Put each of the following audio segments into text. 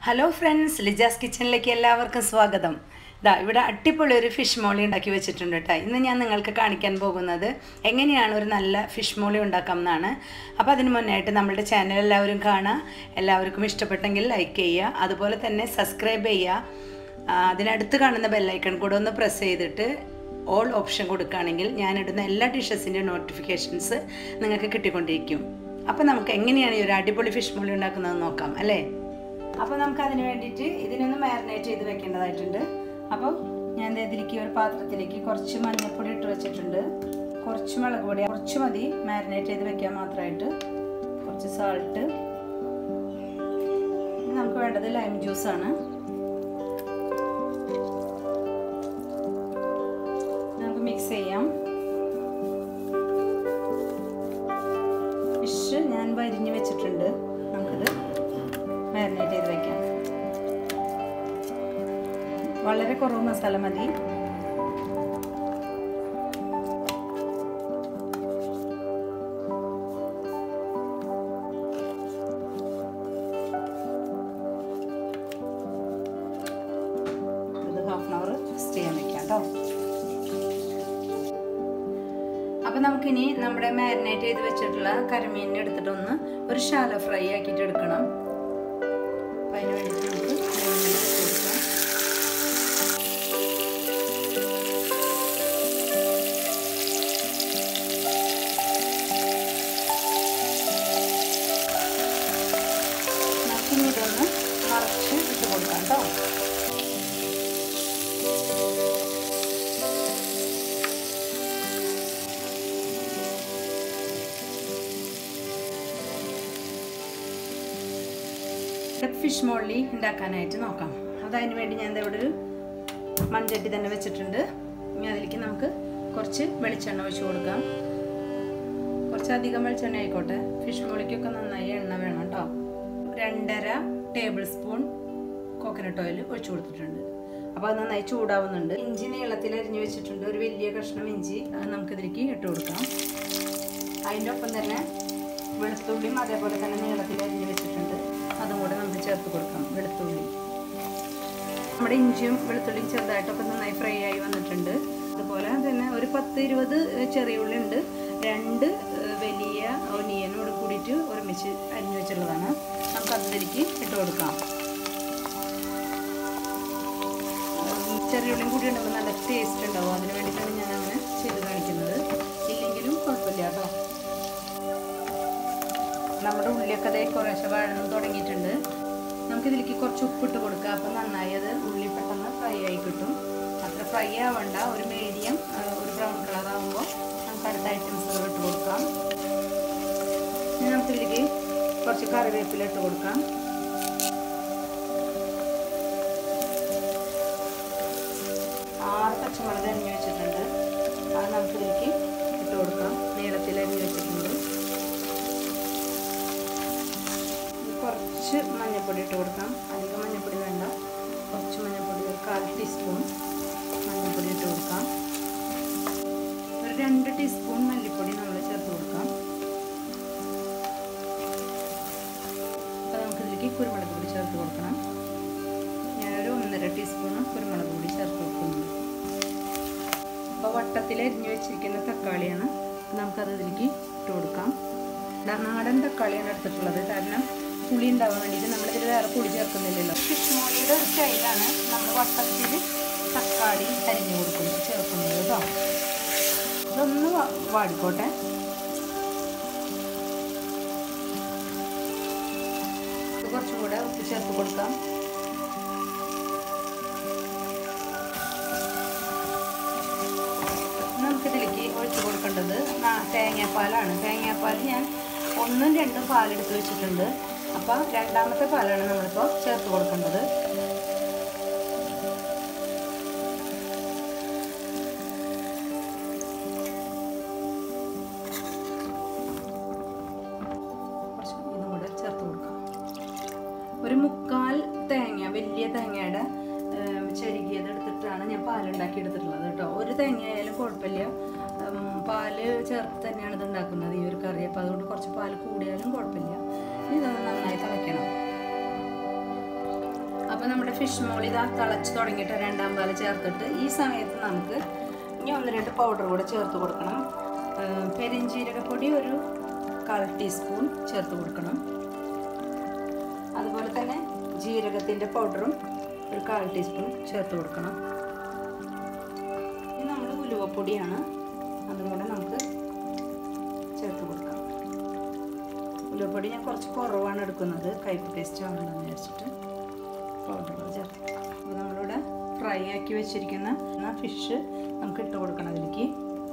hello friends Lija's കിച്ചണിലേക്ക് എല്ലാവർക്കും സ്വാഗതം ദാ ഇവിടെ അടിപൊളി ഒരു ഫിഷ് മോളി ഉണ്ടാക്കി വെച്ചിട്ടുണ്ട് കേട്ടോ ഇന്ന് ഞാൻ നിങ്ങൾക്ക് കാണിക്കാൻ പോകുന്നത് എങ്ങനെയാണ് ഒരു നല്ല ഫിഷ് മോളി ഉണ്ടാക്കാം എന്നാണ് അപ്പോൾ അതിന് മുന്നായിട്ട് നമ്മുടെ ചാനൽ എല്ലാവരും കാണുക എല്ലാവർക്കും ഇഷ്ടപ്പെട്ടെങ്കിൽ ലൈക്ക് ചെയ്യുക അതുപോലെ തന്നെ സബ്സ്ക്രൈബ് ചെയ്യുക ആ, അതിനടുത്ത് കാണുന്ന ബെല്ലൈക്കൺ കൂടെ ഒന്ന് പ്രസ് ചെയ്തിട്ട് ഓൾ ഓപ്ഷൻ കൊടുക്കുകയാണെങ്കിൽ ഞാനിടുന്ന എല്ലാ ഡിഷസിൻ്റെ നോട്ടിഫിക്കേഷൻസ് നിങ്ങൾക്ക് കിട്ടിക്കൊണ്ടിരിക്കും അപ്പോൾ നമുക്ക് എങ്ങനെയാണ് ഈ ഒരു അടിപൊളി ഫിഷ് മോളി ഉണ്ടാക്കുന്നത് നോക്കാം അല്ലേ അപ്പോൾ നമുക്ക് അതിന് വേണ്ടിയിട്ട് ഇതിനൊന്ന് മാരിനേറ്റ് ചെയ്ത് വെക്കേണ്ടതായിട്ടുണ്ട് അപ്പോൾ ഞാൻ ദേ ഇതിലേക്ക് ഒരു പാത്രത്തിലേക്ക് കുറച്ച് മഞ്ഞൾപ്പൊടി ഇട്ട് വെച്ചിട്ടുണ്ട് കുറച്ച് മുളക് പൊടി കുറച്ച് മതി മാരിനേറ്റ് ചെയ്ത് വെക്കാൻ മാത്രമായിട്ട് കുറച്ച് സാൾട്ട് നമുക്ക് വേണ്ടത് ലൈം ജ്യൂസാണ് നമുക്ക് മിക്സ് ചെയ്യാം ഫിഷ് ഞാൻ വരിഞ്ഞ് വെച്ചിട്ടുണ്ട് നമുക്കിത് മാരിനേറ്റ് ചെയ്ത് വെക്കാം വളരെ കുറവ് മസാല മതി ഇത് ഹാഫ് ആൻ അവർ റെസ്റ്റ് ചെയ്യാൻ വെക്കാം കേട്ടോ അപ്പൊ നമുക്കിനി നമ്മുടെ മാരിനേറ്റ് ചെയ്ത് വെച്ചിട്ടുള്ള കരിമീനിനെ എടുത്തിട്ടൊന്ന് ഒരു ശാല ഫ്രൈ ആക്കിയിട്ട് എടുക്കണം അപ്പൊ അതിന് വേണ്ടിയിട്ട് നമുക്ക് ലെമൺ ഇട്ട് കൊടുക്കാം നമുക്കിനി ഇതൊന്ന് മറച്ച് ഇട്ട് കൊടുക്കാം കേട്ടോ ഫിഷ് മോളി ഉണ്ടാക്കാനായിട്ട് നോക്കാം അതതിന് വേണ്ടി ഞാൻ ഇവിടെ ഒരു മൺചട്ടി തന്നെ വെച്ചിട്ടുണ്ട് ഇനി അതിലേക്ക് നമുക്ക് കുറച്ച് വെളിച്ചെണ്ണ ഒഴിച്ച് കൊടുക്കാം കുറച്ചധികം വെളിച്ചെണ്ണ ആയിക്കോട്ടെ ഫിഷ് മോളിക്കൊക്കെ നന്നായി എണ്ണ വേണം കേട്ടോ രണ്ടര ടേബിൾ സ്പൂൺ കോക്കനട്ട് ഓയിൽ ഒഴിച്ചു കൊടുത്തിട്ടുണ്ട് അപ്പോൾ അത് നന്നായി ചൂടാവുന്നുണ്ട് ഇഞ്ചി നീളത്തിൽ അരിഞ്ഞു വെച്ചിട്ടുണ്ട് ഒരു വലിയ കഷ്ണം ഇഞ്ചി അത് നമുക്കിതിലേക്ക് ഇട്ട് കൊടുക്കാം അതിൻ്റെ ഒപ്പം തന്നെ വെളുത്തുള്ളിയും അതേപോലെ തന്നെ നീളത്തിൽ അരിഞ്ഞു വെച്ചിട്ടുണ്ട് അതും കൂടെ നമുക്ക് ചേർത്ത് കൊടുക്കാം വെളുത്തുള്ളി നമ്മുടെ ഇഞ്ചിയും വെളുത്തുള്ളിയും ചെറുതായിട്ടൊക്കെ നന്നായി ഫ്രൈ ആയി വന്നിട്ടുണ്ട് അതുപോലെ തന്നെ ഒരു പത്ത് ഇരുപത് ചെറിയ ഉള്ളി ഉണ്ട് രണ്ട് വലിയ ഒനിയനോട് കൂടിയിട്ട് ഒരുമിച്ച് അരിഞ്ഞു വെച്ചിട്ടുള്ളതാണ് നമുക്ക് അതിലേക്ക് ഇട്ട് കൊടുക്കാം ചെറിയ ഉള്ളിയും കൂടി ഉണ്ടെങ്കിൽ നല്ല ടേസ്റ്റ് ഉണ്ടാവും അതിന് വേണ്ടിയിട്ടാണ് ഞാൻ അങ്ങനെ ചെയ്ത് കാണിക്കുന്നത് ഇല്ലെങ്കിലും കുഴപ്പമില്ല കേട്ടോ നമ്മുടെ ഉള്ളിയൊക്കെ അതേ കുറേശ്ശെ വഴന്ന് തുടങ്ങിയിട്ടുണ്ട് നമുക്കിതിലേക്ക് കുറച്ച് ഉപ്പിട്ട് കൊടുക്കുക അപ്പം നന്നായി അത് ഉള്ളി പെട്ടെന്ന് ഫ്രൈ ആയി കിട്ടും അത്ര ഫ്രൈ ആവണ്ട ഒരു മീഡിയം ഒരു ബ്രൗൺ കളർ ആകുമ്പോൾ നമുക്ക് അടുത്ത ഐറ്റംസ് ഇട്ട് കൊടുക്കാം ഇനി നമുക്കിതിലേക്ക് കുറച്ച് കറിവേപ്പില ഇട്ട് കൊടുക്കാം ആറ് പച്ചമുളക് അരിഞ്ഞ് വെച്ചിട്ടുണ്ട് അത് നമുക്കിതിലേക്ക് ഇട്ട് കൊടുക്കാം നീളത്തിൽ അരിഞ്ഞ് വെച്ചിട്ടുണ്ട് കുറച്ച് മഞ്ഞൾപ്പൊടി ഇട്ട് കൊടുക്കാം അധികം മഞ്ഞൾപ്പൊടി വേണ്ട കുറച്ച് മഞ്ഞൾപ്പൊടി ഒരു കാൽ ടീസ്പൂൺ മഞ്ഞൾപ്പൊടി ഇട്ട് കൊടുക്കാം ഒരു രണ്ട് ടീസ്പൂൺ മല്ലിപ്പൊടി നമ്മൾ ചേർത്ത് കൊടുക്കാം അപ്പോൾ നമുക്കിതിലേക്ക് കുരുമുളക് പൊടി ചേർത്ത് കൊടുക്കണം ഞാനൊരു ഒന്നര ടീസ്പൂൺ കുരുമുളക് പൊടി ചേർത്ത് കൊടുക്കുന്നുണ്ട് അപ്പോൾ വട്ടത്തിൽ അരിഞ്ഞു വെച്ചിരിക്കുന്ന തക്കാളിയാണ് നമുക്കത് ഇതിലേക്ക് ഇട്ട് കൊടുക്കാം നാടൻ തക്കാളിയാണ് എടുത്തിട്ടുള്ളത് കാരണം പുളി ഉണ്ടാവാൻ വേണ്ടിയിട്ട് നമ്മളിതിൽ വേറെ പുളി ചേർക്കുന്നില്ലല്ലോ ഫിഷ് മോളിയുടെ ഒരു സ്റ്റൈലാണ് നമ്മൾ വട്ടത്തിൽ തക്കാളി അരിഞ്ഞു കൊടുക്കുന്നത് ചേർക്കുന്നത് കേട്ടോ ഇതൊന്ന് വാടിക്കോട്ടെ കുറച്ചും കൂടെ ഉപ്പ് ചേർത്ത് കൊടുക്കാം നമുക്കിതിലേക്ക് ഒഴിച്ച് കൊടുക്കേണ്ടത് തേങ്ങാപ്പാലാണ് തേങ്ങാപ്പാൽ ഞാൻ ഒന്നും രണ്ടും പാലെടുത്ത് വെച്ചിട്ടുണ്ട് അപ്പോൾ രണ്ടാമത്തെ പാലാണ് നമ്മളിപ്പോൾ ചേർത്ത് കൊടുക്കേണ്ടത് കുറച്ച് ഇതും കൂടെ ചേർത്ത് കൊടുക്കാം ഒരു മുക്കാൽ തേങ്ങ വലിയ തേങ്ങയുടെ ചെരുകിയത് എടുത്തിട്ടാണ് ഞാൻ പാലുണ്ടാക്കി എടുത്തിട്ടുള്ളത് കേട്ടോ ഒരു തേങ്ങ ആയാലും കുഴപ്പമില്ല ഉം, പാല് ചേർത്ത് തന്നെയാണ് ഇത് ഉണ്ടാക്കുന്നത് ഈ ഒരു കറി അപ്പോൾ അതുകൊണ്ട് കുറച്ച് പാല് കൂടിയാലും കുഴപ്പമില്ല ഇനി ഇത് നന്നായി തിളയ്ക്കണം അപ്പോൾ നമ്മുടെ ഫിഷ് മോൾ ഇതാ തിളച്ച് തുടങ്ങിയിട്ട് രണ്ടാം പാല് ചേർത്തിട്ട് ഈ സമയത്ത് നമുക്ക് ഇനി ഒന്ന് രണ്ട് പൗഡർ കൂടെ ചേർത്ത് കൊടുക്കണം ഏഹ് പെരിഞ്ജീരകപ്പൊടി ഒരു കാൽ ടീസ്പൂൺ ചേർത്ത് കൊടുക്കണം അതുപോലെ തന്നെ ജീരകത്തിൻ്റെ പൗഡറും ഒരു കാൽ ടീസ്പൂൺ ചേർത്ത് കൊടുക്കണം ഇത് നമ്മൾ ഉലുവപ്പൊടിയാണ് അതും കൂടെ നമുക്ക് ചേർത്ത് കൊടുക്കാം ഉലുവപ്പൊടി ഞാൻ കുറച്ച് കുറവാണ് എടുക്കുന്നത് കയ്പ് ടേസ്റ്റ് ആവണമെന്ന് വിചാരിച്ചിട്ട് പൗഡറുകൾ ചേർത്ത് അപ്പോൾ നമ്മളിവിടെ ഫ്രൈ ആക്കി വെച്ചിരിക്കുന്ന ഫിഷ് നമുക്ക് ഇട്ട് കൊടുക്കണം അതിലേക്ക്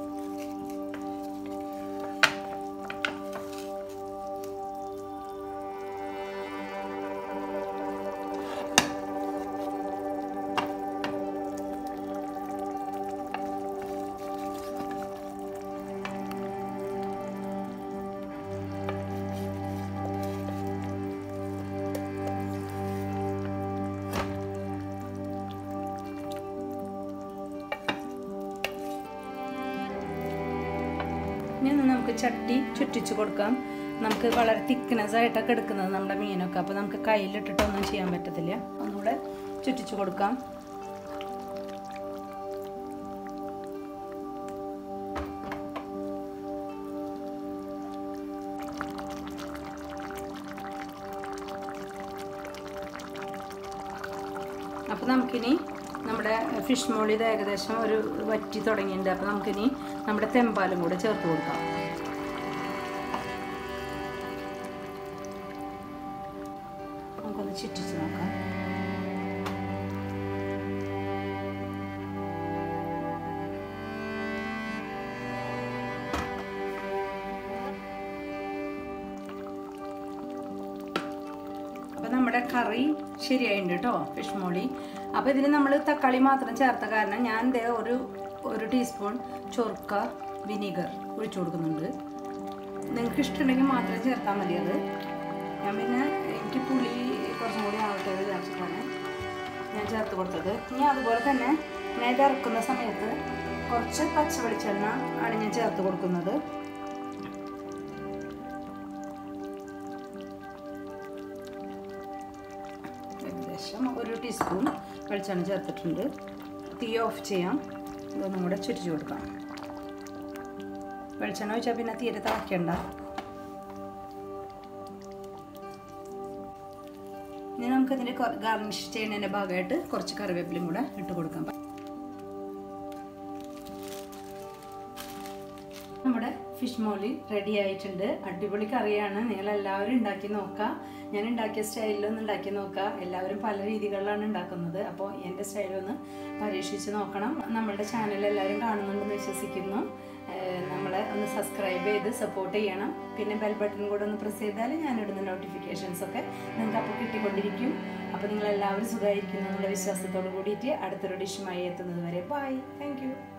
ഇനി ഒന്ന് നമുക്ക് ചട്ടി ചുറ്റിച്ച് കൊടുക്കാം നമുക്ക് വളരെ തിക്നെസ് ആയിട്ടൊക്കെ എടുക്കുന്നത് നമ്മുടെ മീനൊക്കെ അപ്പോൾ നമുക്ക് കയ്യിലിട്ടിട്ടൊന്നും ചെയ്യാൻ പറ്റത്തില്ല ഒന്നുകൂടെ ചുറ്റിച്ച് കൊടുക്കാം അപ്പോൾ നമുക്കിനി നമ്മുടെ ഫിഷ് മോളി ഇത് ഏകദേശം ഒരു വറ്റി തുടങ്ങിയിട്ടുണ്ട് അപ്പോൾ നമുക്കിനി നമ്മുടെ തെമ്പാലും കൂടെ ചേർത്ത് കൊടുക്കാം നമുക്കൊന്ന് ചുറ്റിച്ച് നോക്കാം അപ്പോൾ നമ്മുടെ കറി ശരിയായിട്ടുണ്ട് കേട്ടോ ഫിഷ് മോളി അപ്പോൾ ഇതിന് നമ്മൾ തക്കാളി മാത്രം ചേർത്ത കാരണം ഞാൻ ദേ ഒരു ഒരു ടീസ്പൂൺ ചൊറുക്ക വിനീഗർ ഒഴിച്ചു കൊടുക്കുന്നുണ്ട് നിങ്ങൾക്ക് ഇഷ്ടമുണ്ടെങ്കിൽ മാത്രം ചേർത്താൽ മതി അത് ഞാൻ പിന്നെ എനിക്ക് പുളി കുറച്ചും കൂടി ആവട്ടെ എന്ന് വിചാരിച്ചിട്ടാണ് ഞാൻ ചേർത്ത് കൊടുത്തത് ഇനി അതുപോലെ തന്നെ ഞാൻ ഇത് ഇറക്കുന്ന സമയത്ത് കുറച്ച് പച്ച വെളിച്ചെണ്ണ ആണ് ഞാൻ ചേർത്ത് കൊടുക്കുന്നത് ഏകദേശം ഒരു ടീസ്പൂൺ വെളിച്ചെണ്ണ ചേർത്തിട്ടുണ്ട് തീ ഓഫ് ചെയ്യാം ഇതൊന്നും കൂടെ ചുറ്റിച്ച് കൊടുക്കാം വെളിച്ചെണ്ണ ഒഴിച്ചാൽ പിന്നെ തീരെ തിളയ്ക്കണ്ട ഇനി നമുക്കിതിൻ്റെ ഗാർണിഷ് ചെയ്യുന്നതിൻ്റെ ഭാഗമായിട്ട് കുറച്ച് കറിവേപ്പിലയും കൂടെ ഇട്ട് കൊടുക്കാം നമ്മുടെ ഫിഷ് മോളി റെഡി ആയിട്ടുണ്ട് അടിപൊളി കറിയാണ് നിങ്ങൾ എല്ലാവരും ഉണ്ടാക്കി നോക്കുക ഞാൻ ഉണ്ടാക്കിയ സ്റ്റൈലിലൊന്ന് ഉണ്ടാക്കി നോക്കുക എല്ലാവരും പല രീതികളിലാണ് ഉണ്ടാക്കുന്നത് അപ്പോൾ എൻ്റെ സ്റ്റൈലൊന്ന് പരീക്ഷിച്ച് നോക്കണം നമ്മളുടെ ചാനൽ എല്ലാവരും കാണുന്നുണ്ടെന്ന് വിശ്വസിക്കുന്നു ഏഹ് നമ്മളെ ഒന്ന് സബ്സ്ക്രൈബ് ചെയ്ത് സപ്പോർട്ട് ചെയ്യണം പിന്നെ ബെൽ ബട്ടൺ കൂടെ ഒന്ന് പ്രസ് ചെയ്താൽ ഞാനിടുന്ന നോട്ടിഫിക്കേഷൻസ് ഒക്കെ നിങ്ങൾക്ക് അപ്പോൾ കിട്ടിക്കൊണ്ടിരിക്കും അപ്പോൾ നിങ്ങൾ എല്ലാവരും സുഖമായിരിക്കുന്നു എന്നുള്ള വിശ്വാസത്തോട് കൂടിയിട്ട് അടുത്തൊരു ഡിഷുമായി എത്തുന്നത് വരെ ബൈ താങ്ക്